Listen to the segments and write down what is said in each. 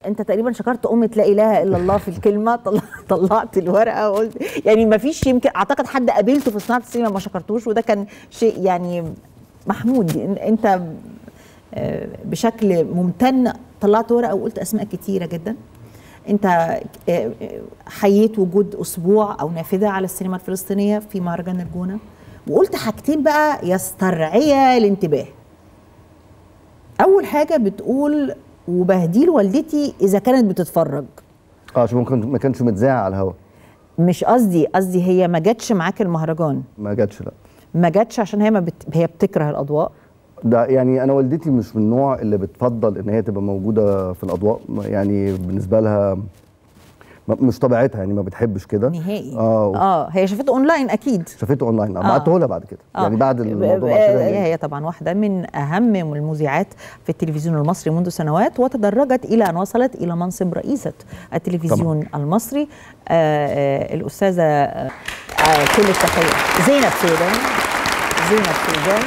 انت تقريبا شكرت امه لا اله الا الله في الكلمه طلع طلعت الورقه وقلت يعني ما فيش يمكن اعتقد حد قابلته في صناعه السينما ما شكرتوش وده كان شيء يعني محمود انت آه، بشكل ممتن طلعت ورقه وقلت اسماء كتيره جدا انت آه، حييت وجود اسبوع او نافذه على السينما الفلسطينيه في مهرجان الجونه وقلت حاجتين بقى يسترعيا الانتباه اول حاجه بتقول وبهديل والدتي اذا كانت بتتفرج اه عشان ممكن ما كانش متذاع على الهوا مش قصدي قصدي هي ما جاتش معاك المهرجان ما جاتش لا ما جاتش عشان هي ما بت... هي بتكره الاضواء ده يعني انا والدتي مش من النوع اللي بتفضل ان هي تبقى موجوده في الاضواء يعني بالنسبه لها م- مش طبيعتها يعني ما بتحبش كده نهائي اه اه هي شافته اونلاين اكيد شافته اونلاين آه. آه. بعته لها بعد كده آه. يعني بعد الموضوع ب- بعد كده هي هي- هي طبعا واحدة من أهم المذيعات في التلفزيون المصري منذ سنوات وتدرجت إلى أن وصلت إلى منصب رئيسة التلفزيون طبعا. المصري آه آه الأستاذة آه آه كل التحية زينب سودان زينب سودان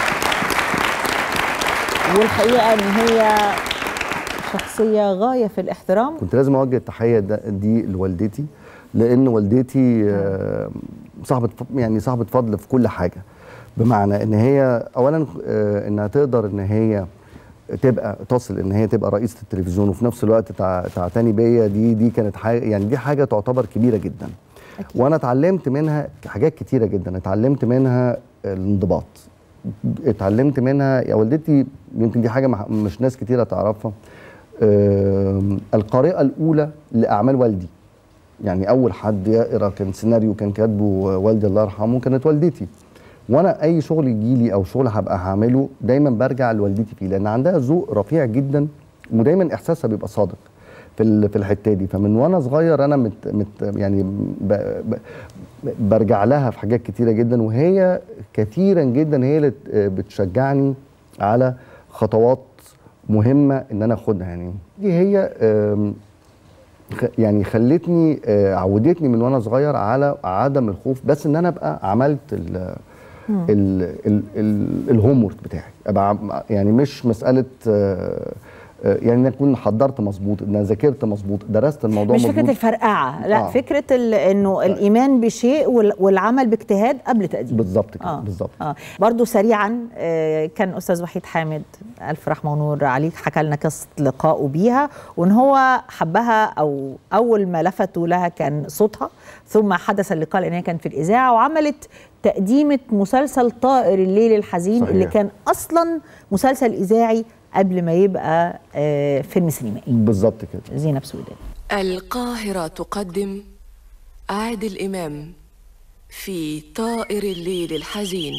والحقيقة إن هي شخصية غاية في الاحترام كنت لازم اوجه التحيه ده- دي لوالدتي لان والدتي آه، صاحبه ف- يعني صاحبه فضل في كل حاجه بمعنى ان هي اولا آه، انها تقدر ان هي تبقى تصل ان هي تبقى رئيسه التلفزيون وفي نفس الوقت تع- تعتني بيا دي دي كانت حاجه يعني دي حاجه تعتبر كبيره جدا أكيد. وانا اتعلمت منها حاجات كتيره جدا اتعلمت منها الانضباط اتعلمت منها يا والدتي يمكن دي حاجه مح- مش ناس كتيره تعرفها آم، القارئه الاولى لاعمال والدي يعني اول حد يقرا كان سيناريو كان كاتبه والدي الله يرحمه كانت والدتي وانا اي شغل يجي لي او شغل هبقى هعمله دايما برجع لوالدتي فيه لان عندها ذوق رفيع جدا ودايما احساسها بيبقى صادق في ال- في الحته دي فمن وانا صغير انا مت مت يعني ب ب برجع لها في حاجات كتيره جدا وهي كثيرا جدا هي اللي ت- بتشجعني على خطوات مهمه ان انا اخدها يعني دي هي آم، خ- يعني خلتني آه، عودتني من وانا صغير على عدم الخوف بس ان انا ابقى عملت ال ال ال ال الهوم ورك بتاعي ابقى عم- يعني مش مساله آه، آه، يعني ان اكون حضرت مظبوط ان أنا ذاكرت مظبوط درست الموضوع مش مظبوط فكرة الفرقعة لا آه. آه. فكرة ال- انه الايمان بشيء وال- والعمل باجتهاد قبل تقديم بالظبط كده آه. بالظبط اه برضه سريعا آه كان استاذ وحيد حامد الف رحمه ونور عليك حكى لنا قصه لقائه بيها وان هو حبها او اول ما لفتوا لها كان صوتها ثم حدث اللقاء لان هي كانت في الاذاعه وعملت تقديمه مسلسل طائر الليل الحزين صحيح. اللي كان اصلا مسلسل اذاعي قبل ما يبقى آه فيلم سينمائي بالظبط كده زينب سودان القاهرة تقدم عادل إمام في طائر الليل الحزين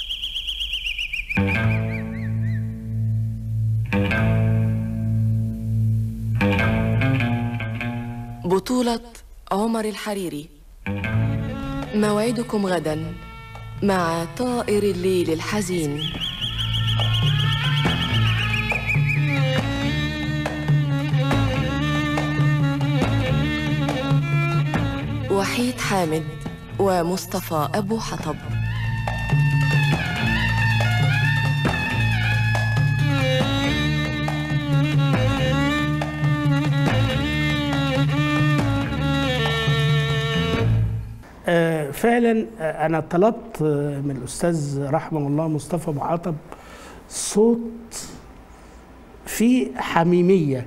بطولة عمر الحريري موعدكم غدا مع طائر الليل الحزين وحيد حامد ومصطفى أبو حطب آه، فعلا آه، انا طلبت آه، من الاستاذ رحمه الله مصطفى ابو حطب صوت فيه حميميه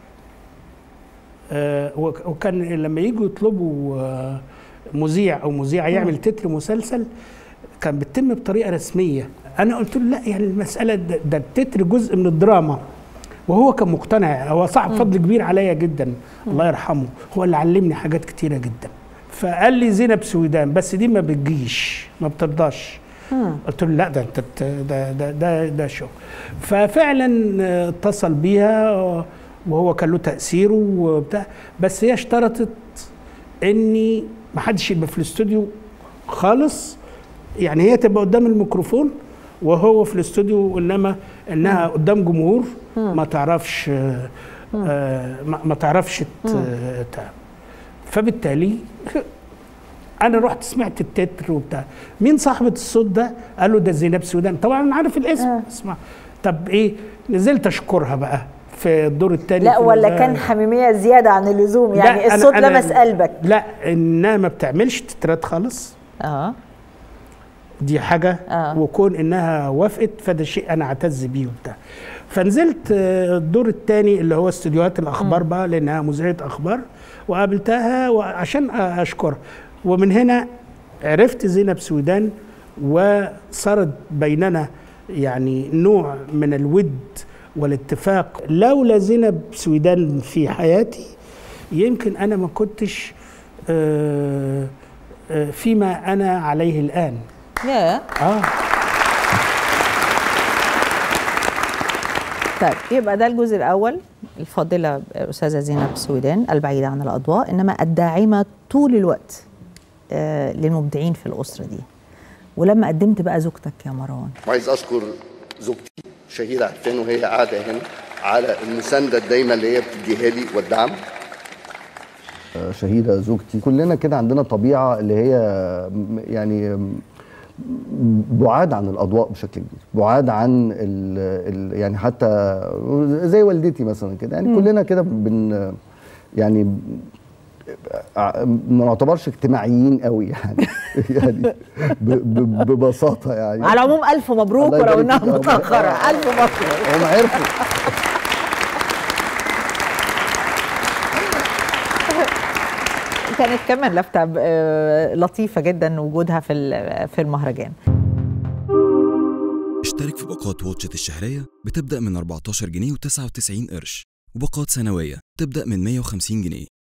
آه، وك- وكان لما يجوا يطلبوا آه، مذيع او مذيعه يعمل تتر مسلسل كان بتتم بطريقه رسميه انا قلت له لا يعني المساله ده, ده التتر جزء من الدراما وهو كان مقتنع هو صاحب فضل كبير عليا جدا الله يرحمه هو اللي علمني حاجات كتيره جدا فقال لي زينب سويدان بس دي ما بتجيش ما بترضاش قلت له لا ده انت ت- ده ده ده, ده شغل ففعلا آه، اتصل بيها وهو كان له تاثيره وبتاع بس هي اشترطت اني ما حدش يبقى في الاستوديو خالص يعني هي تبقى قدام الميكروفون وهو في الاستوديو انما انها قدام جمهور ما تعرفش آه، آه، ما ما تعرفش ت- تع- فبالتالي انا رحت سمعت التتر وبتاع مين صاحبه الصوت ده قالوا ده زينب سودان طبعا انا عارف الاسم اسمع طب ايه نزلت اشكرها بقى في الدور الثاني لا ولا كان حميميه زياده عن اللزوم يعني أنا- الصوت أنا- لمس قلبك لا انها ما بتعملش تترات خالص اه دي حاجه آه. وكون انها وافقت فده شيء انا اعتز بيه وبتاع فنزلت آه، الدور الثاني اللي هو استديوهات الاخبار بقى لانها مذيعه اخبار وقابلتها وعشان اشكرها ومن هنا عرفت زينب سويدان وصارت بيننا يعني نوع من الود والاتفاق لولا زينب سويدان في حياتي يمكن انا ما كنتش آه، آه، فيما انا عليه الان يا اه طيب يبقى ده الجزء الاول الفاضله الاستاذه زينب سويدان البعيده عن الاضواء انما الداعمه طول الوقت آه للمبدعين في الاسره دي ولما قدمت بقى زوجتك يا مروان وعايز اشكر زوجتي شهيره عرفان وهي قاعده هنا على المسانده الدايمه اللي هي بتديها لي والدعم شهيده زوجتي كلنا كده عندنا طبيعه اللي هي م- يعني م- بعاد عن الاضواء بشكل كبير بعاد عن ال ال يعني حتى زي والدتي مثلا كده يعني كلنا كده بن يعني ع- ما نعتبرش اجتماعيين قوي يعني يعني ب- ب- ببساطه يعني على العموم الف مبروك الله يبارك ولو انها فيك يا رب. متاخره الف مبروك هم عرفوا كانت كمان لفته آه، لطيفه جدا وجودها في ال- في المهرجان اشترك في باقات واتشت الشهرية بتبدأ من 14 جنيه و99 قرش وباقات سنوية تبدأ من 150 جنيه